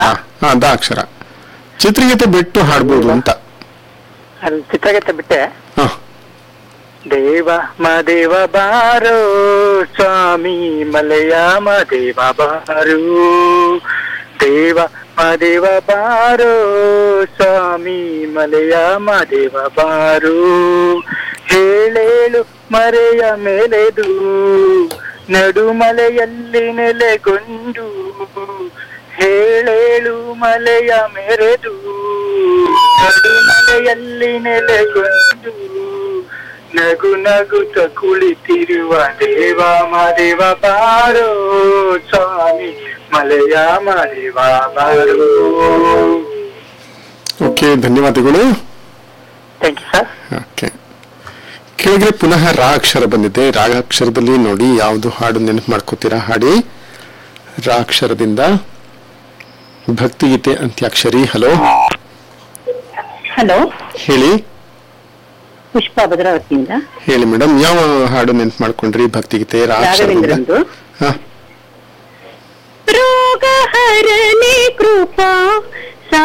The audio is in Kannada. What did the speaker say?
ಹಾ ಹಾ ದ ಅಕ್ಷರ ಚಿತ್ರಗೀತೆ ಬಿಟ್ಟು ಹಾಡ್ಬೋದು ಅಂತ ಅದು ಚಿತ್ರಗೀತೆ ಬಿಟ್ಟೆ ಹಾ ದೇವ ಮದೇವ ಬಾರೋ ಸ್ವಾಮಿ ಮಲಯ ಮದೇವ ಬಾರೋ ದೇವ ಮದೇವ ಬಾರೋ ಸ್ವಾಮಿ ಮಲಯ ಮದೇವ ಬಾರೋ ಹೇಳೇಳು ಮರೆಯ ಮೇಲೆದು ನಡುಮಲೆಯಲ್ಲಿ ನೆಲೆಗೊಂಡು ಹೇಳೇಳು ಮಲೆಯ ಮೆರೆದು ನಡುಮಲೆಯಲ್ಲಿ ನೆಲೆಗೊಂಡು ನಗು ನಗುತ್ತ ಕುಳಿತಿರುವ ದೇವ ಮದೇವ ಬಾರೋ ಸ್ವಾಮಿ ಮಲೆಯ ಮದೇವ ಬಾರೋ ಓಕೆ ಧನ್ಯವಾದಗಳು ಥ್ಯಾಂಕ್ ಯು ಸರ್ ಓಕೆ ಕೆಳಗೆ ಪುನಃ ರಾ ಅಕ್ಷರ ಬಂದಿದೆ ರಾ ಅಕ್ಷರದಲ್ಲಿ ನೋಡಿ ಯಾವುದು ಹಾಡು ನೆನಪು ಮಾಡ್ಕೋತೀರಾ ಹಾಡಿ ರಾ ಅಕ್ಷರದಿಂದ ಭಕ್ತಿಗೀತೆ ಅಂತ್ಯಾಕ್ಷರಿ ಹಲೋ ಹಲೋ ಹೇಳಿ ಪುಷ್ಪ ಭದ್ರಾವತಿಯಿಂದ ಹೇಳಿ ಮೇಡಮ್ ಯಾವ ಹಾಡು ನೆನಪು ಮಾಡ್ಕೊಂಡ್ರಿ ಭಕ್ತಿಗೀತೆ ರಾ ಅಕ್ಷರದಿಂದ ರಾಘವೇಂದ್ರಂದು ಹಾ ರೋಗ ಹರನೆ ಕೃಪ